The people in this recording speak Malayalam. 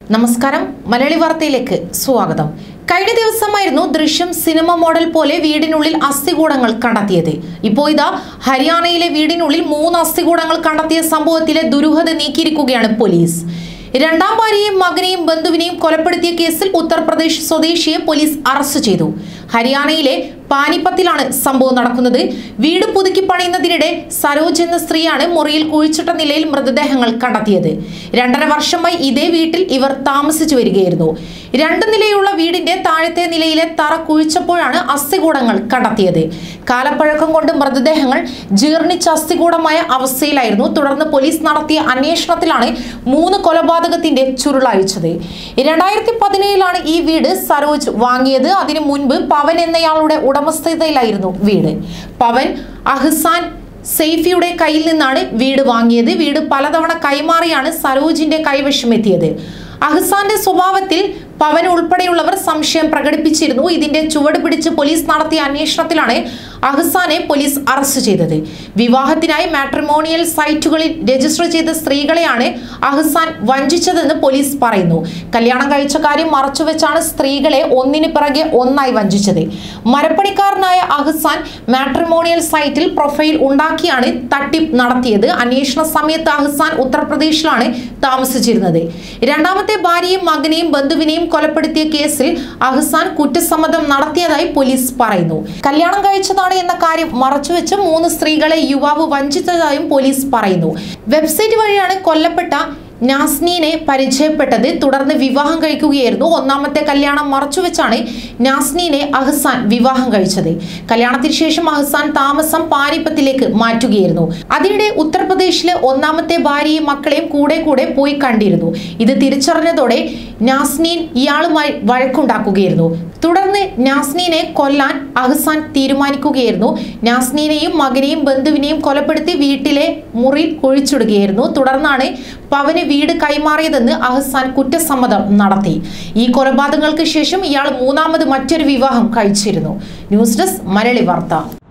നമസ്കാരം മലയാളി വാർത്തയിലേക്ക് സ്വാഗതം കഴിഞ്ഞ ദിവസമായിരുന്നു ദൃശ്യം സിനിമ മോഡൽ പോലെ വീടിനുള്ളിൽ അസ്ഥികൂടങ്ങൾ കണ്ടെത്തിയത് ഇപ്പോൾ ഇതാ ഹരിയാനയിലെ വീടിനുള്ളിൽ മൂന്ന് അസ്ഥികൂടങ്ങൾ കണ്ടെത്തിയ സംഭവത്തിലെ ദുരൂഹത നീക്കിയിരിക്കുകയാണ് പോലീസ് രണ്ടാം ഭാര്യയെയും മകനെയും ബന്ധുവിനെയും കൊലപ്പെടുത്തിയ കേസിൽ ഉത്തർപ്രദേശ് സ്വദേശിയെ പോലീസ് അറസ്റ്റ് ചെയ്തു ഹരിയാനയിലെ പാനിപ്പത്തിലാണ് സംഭവം നടക്കുന്നത് വീട് പുതുക്കി പണിയുന്നതിനിടെ സരോജ് എന്ന സ്ത്രീയാണ് മുറിയിൽ കുഴിച്ചിട്ട നിലയിൽ മൃതദേഹങ്ങൾ കണ്ടെത്തിയത് രണ്ടര വർഷമായി ഇതേ വീട്ടിൽ ഇവർ താമസിച്ചു വരികയായിരുന്നു രണ്ട് നിലയുള്ള വീടിന്റെ താഴത്തെ നിലയിലെ തറ കുഴിച്ചപ്പോഴാണ് അസ്ഥികൂടങ്ങൾ കണ്ടെത്തിയത് കാലപ്പഴക്കം കൊണ്ട് മൃതദേഹങ്ങൾ ജീർണിച്ച അസ്ഥികൂടമായ അവസ്ഥയിലായിരുന്നു തുടർന്ന് പോലീസ് നടത്തിയ അന്വേഷണത്തിലാണ് മൂന്ന് കൊലപാതകത്തിന്റെ ചുരുളഴിച്ചത് രണ്ടായിരത്തി പതിനേഴിലാണ് ഈ വീട് സരോജ് വാങ്ങിയത് അതിനു മുൻപ് പവൻ എന്നയാളുടെ ഉടമസ്ഥതയിലായിരുന്നു വീട് പവൻ അഹ്സാൻ സെയ്ഫിയുടെ കയ്യിൽ നിന്നാണ് വീട് വാങ്ങിയത് വീട് പലതവണ കൈമാറിയാണ് സരോജിന്റെ കൈവശമെത്തിയത് അഹ്സാന്റെ സ്വഭാവത്തിൽ പവൻ ഉൾപ്പെടെയുള്ളവർ സംശയം പ്രകടിപ്പിച്ചിരുന്നു ഇതിന്റെ ചുവട് പിടിച്ച് പോലീസ് നടത്തിയ അന്വേഷണത്തിലാണ് അഹ്സാനെ പോലീസ് അറസ്റ്റ് ചെയ്തത് വിവാഹത്തിനായി മാട്രിമോണിയൽ സൈറ്റുകളിൽ രജിസ്റ്റർ ചെയ്ത സ്ത്രീകളെയാണ് അഹ്സാൻ വഞ്ചിച്ചതെന്ന് പോലീസ് പറയുന്നു കല്യാണം കഴിച്ച കാര്യം മറച്ചുവെച്ചാണ് സ്ത്രീകളെ ഒന്നിന് പിറകെ ഒന്നായി വഞ്ചിച്ചത് മരപ്പണിക്കാരനായ അഹ്സാൻ മാട്രിമോണിയൽ സൈറ്റിൽ പ്രൊഫൈൽ ഉണ്ടാക്കിയാണ് തട്ടിപ്പ് നടത്തിയത് അന്വേഷണ സമയത്ത് അഹ്സാൻ ഉത്തർപ്രദേശിലാണ് താമസിച്ചിരുന്നത് രണ്ടാമത്തെ ഭാര്യയും മകനെയും ബന്ധുവിനെയും കൊലപ്പെടുത്തിയ കേസിൽ അഹ്സാൻ കുറ്റസമ്മതം നടത്തിയതായി പോലീസ് പറയുന്നു കല്യാണം കഴിച്ചതാണ് എന്ന കാര്യം മറച്ചുവെച്ച് മൂന്ന് സ്ത്രീകളെ യുവാവ് വഞ്ചിച്ചതായും പോലീസ് പറയുന്നു വെബ്സൈറ്റ് വഴിയാണ് കൊല്ലപ്പെട്ട നാസ്നീനെ പരിചയപ്പെട്ടത് തുടർന്ന് വിവാഹം കഴിക്കുകയായിരുന്നു ഒന്നാമത്തെ കല്യാണം മറച്ചുവെച്ചാണ് നാസ്നീനെ അഹ്സാൻ വിവാഹം കഴിച്ചത് കല്യാണത്തിന് ശേഷം അഹ്സാൻ താമസം പാനിപ്പത്തിലേക്ക് മാറ്റുകയായിരുന്നു അതിനിടെ ഉത്തർപ്രദേശിലെ ഒന്നാമത്തെ ഭാര്യയും മക്കളെയും കൂടെ കൂടെ പോയി കണ്ടിരുന്നു ഇത് തിരിച്ചറിഞ്ഞതോടെ നാസ്നീൻ ഇയാളുമായി വഴക്കുണ്ടാക്കുകയായിരുന്നു തുടർന്ന് നാസ്നീനെ കൊല്ലാൻ അഹ്സാൻ തീരുമാനിക്കുകയായിരുന്നു നാസ്നീനെയും മകനെയും ബന്ധുവിനെയും കൊലപ്പെടുത്തി വീട്ടിലെ മുറി കുഴിച്ചിടുകയായിരുന്നു തുടർന്നാണ് പവന് വീട് കൈമാറിയതെന്ന് അഹ്സാൻ കുറ്റസമ്മതം നടത്തി ഈ കൊലപാതകങ്ങൾക്ക് ശേഷം ഇയാൾ മൂന്നാമത് മറ്റൊരു വിവാഹം കഴിച്ചിരുന്നു ന്യൂസ് ഡെസ്ക് മലയാളി വാർത്ത